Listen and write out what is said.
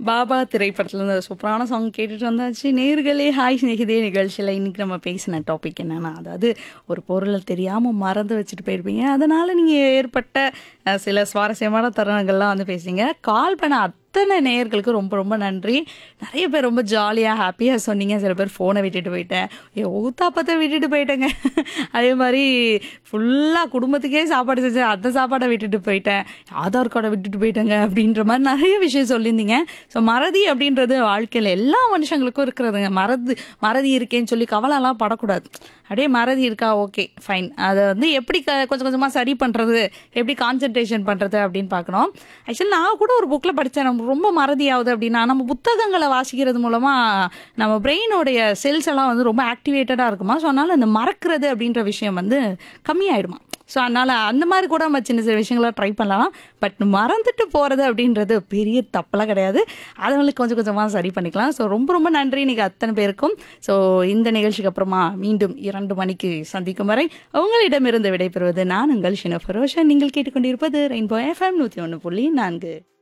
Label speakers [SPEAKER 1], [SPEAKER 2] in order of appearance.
[SPEAKER 1] பாபா திரைப்படத்துல இருந்து ஒரு சூப்பரான சாங் கேட்டுட்டு வந்தாச்சு நேர்களே ஹாய் ஸ்நேகிதே நிகழ்ச்சியில் இன்னைக்கு நம்ம பேசின டாபிக் என்னன்னா அதாவது ஒரு பொருளை தெரியாமல் மறந்து வச்சுட்டு போயிருப்பீங்க அதனால நீங்கள் ஏற்பட்ட அஹ், சில சுவாரஸ்யமான தருணங்கள்லாம் வந்து பேசுங்க கால் பண்ண அத்தனை நேயர்களுக்கு ரொம்ப ரொம்ப நன்றி நிறைய பேர் ரொம்ப ஜாலியாக ஹாப்பியாக சொன்னீங்க சில பேர் ஃபோனை விட்டுட்டு போயிட்டேன் ஏ ஊத்தாப்பத்தை விட்டுட்டு போயிட்டேங்க அதே மாதிரி ஃபுல்லாக குடும்பத்துக்கே சாப்பாடு செஞ்சேன் அந்த சாப்பாடை விட்டுட்டு போயிட்டேன் ஆதார் கார்டை விட்டுட்டு போயிட்டேங்க அப்படின்ற மாதிரி நிறைய விஷயம் சொல்லியிருந்தீங்க ஸோ மறதி அப்படின்றது வாழ்க்கையில் எல்லா மனுஷங்களுக்கும் இருக்கிறதுங்க மறந்து மறதி இருக்கேன்னு சொல்லி கவலைலாம் படக்கூடாது அப்படியே மறதி இருக்கா ஓகே ஃபைன் அதை வந்து எப்படி க கொஞ்சம் கொஞ்சமாக சரி பண்ணுறது எப்படி கான்சென்ட்ரேஷன் பண்ணுறது அப்படின்னு பார்க்கணும் ஆக்சுவலி நான் கூட ஒரு புக்கில் படித்தேன் நம்ம ரொம்ப மறதி ஆகுது அப்படின்னா நம்ம புத்தகங்களை வாசிக்கிறது மூலமாக நம்ம பிரெயினோடைய செல்ஸ் எல்லாம் வந்து ரொம்ப ஆக்டிவேட்டடாக இருக்குமா ஸோ அதனால் இந்த மறக்கிறது அப்படின்ற விஷயம் வந்து கம்மியாயிடுமா ஸோ அதனால் அந்த மாதிரி கூட நம்ம சின்ன சின்ன விஷயங்களை ட்ரை பண்ணலாம் பட் மறந்துட்டு போகிறது அப்படின்றது பெரிய தப்பெல்லாம் கிடையாது அதுங்களுக்கு கொஞ்சம் கொஞ்சமாக சரி பண்ணிக்கலாம் ஸோ ரொம்ப ரொம்ப நன்றி நீங்கள் அத்தனை பேருக்கும் ஸோ இந்த நிகழ்ச்சிக்கு அப்புறமா மீண்டும் இரண்டு மணிக்கு சந்திக்கும் வரை உங்களிடமிருந்து விடைபெறுவது நான் உங்கள் ஷின ஃபரோஷன் நீங்கள் கேட்டுக்கொண்டிருப்பது ரெயின்போ எஃப்எம் நூற்றி ஒன்று புள்ளி நான்கு